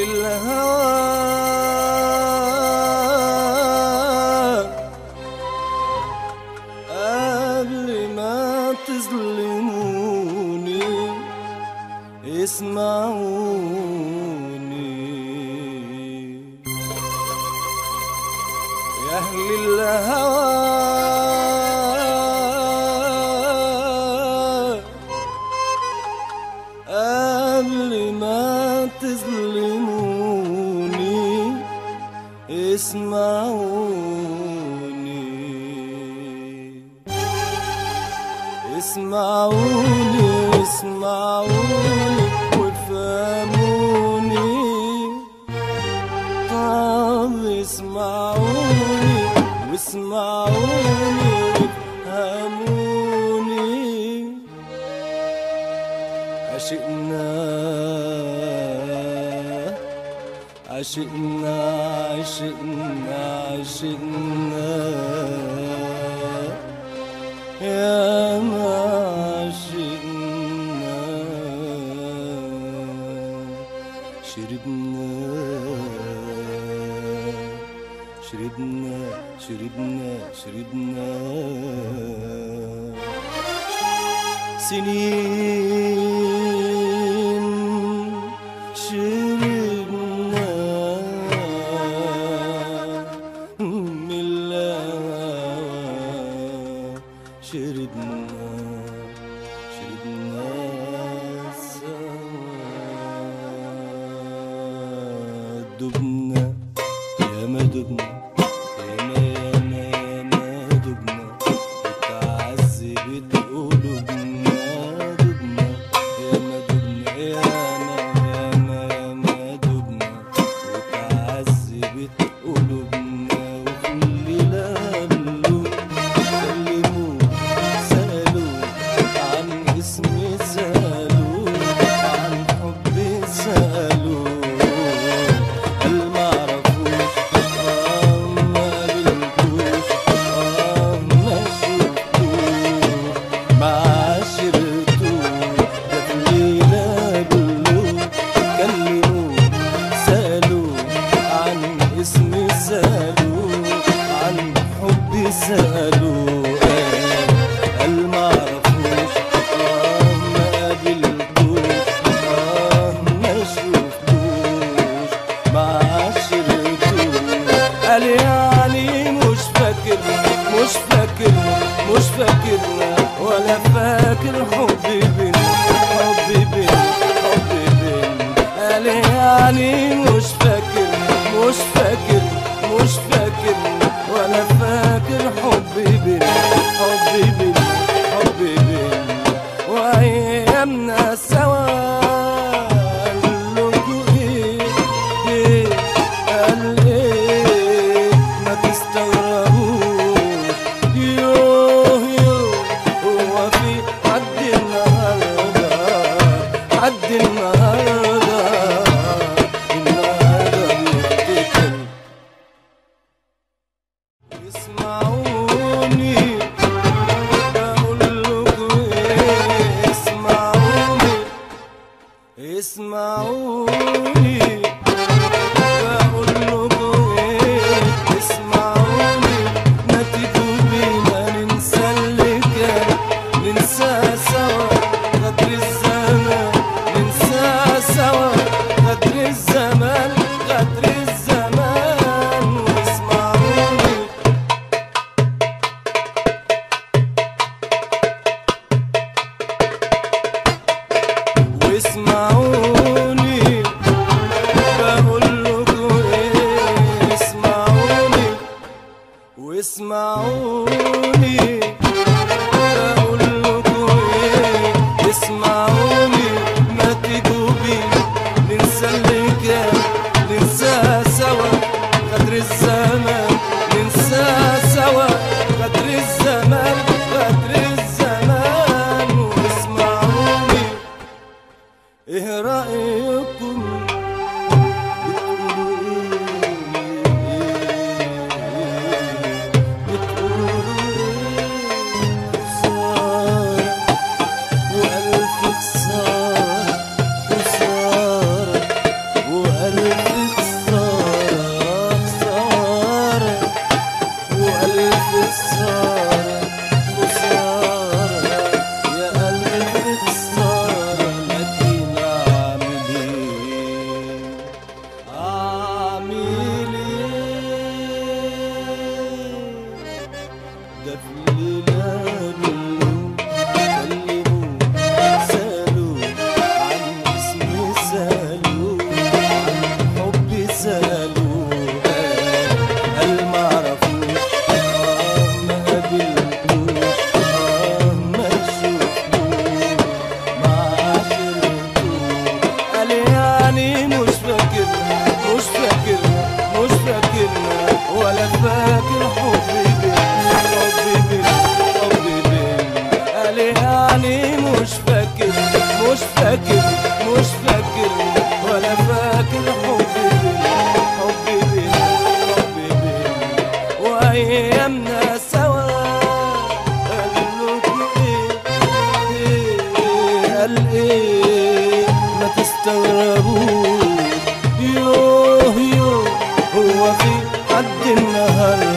الهوى قبل ما تظلموني اسمعوني يا أهل الهوى قبل ما تظلموني اسمعوني اسمعوني اسمعوني وافهموني طب اسمعوني واسمعوني وافهموني عشقنا عشقنا عشقنا عشقنا يا ما عشقنا شربنا شربنا شربنا شربنا سنين شربنا من الهوى شربنا شربنا سوا دبنا يا ما دبنا يا ما يا ما يا ما دبنا اتعذبت قلوبنا دبنا يا ما دبنا يا ما يا ما يا ما دبنا واتعذبت قلوبنا وكل ليلة قالوا كلموا سألوا عن اسمي سألوا عن حبي سألوا قال معرفوش آه ما قابلتوش آه ما شفتوش ما عاشرتوش ده في ليلة قالوا كلموا سألوا عن اسمي سألوا عن حبي سألوا آه قال معرفوش آه ما قابلتوش آه ما شفتوش ما عاشرتوش قال يعني مش فاكر مش فاكر مش فاكرنا ولا فاكر حبي بينا حبي بينا حبي بينا قال يعني مش فاكر مش فاكر مش فاكر ولا فاكر حبي بينا حبي بينا حبي بينا وايامنا سوا قالوا ايه ايه قال ايه ما تستغربوش يوه يوه هو في حد النهارده حد النهارده النهارده بيفتكر اسمعوني بقول لكم ايه اسمعوني اسمعوني بقول لكم ايه اسمعوني ما تيجوا بينا ننسى اللي كان ننسى سوا غدر الزمان ننسى سوا غدر الزمان غدر الزمان واسمعوني واسمعوني بقول لكم ايه اسمعوني واسمعوني بقول لكم ايه اسمعوني ما تيجوا بينا ننسى اللي كان ننسى سوا غدر الزمان ننسى سوا غدر الزمان غدر الزمان واسمعوني ايه رأيكم بتقولوا ايه بتقولوا ايه خسارة وألف خسارة خسارة وألف مش فاكر مش فاكر مش فاكر ولا فاكر حبي بينا حبي بينا حبي بينا وايامنا سوا قالوا ايه ايه قال ايه ما تستغربوش يوه يوه هو في حد النهارده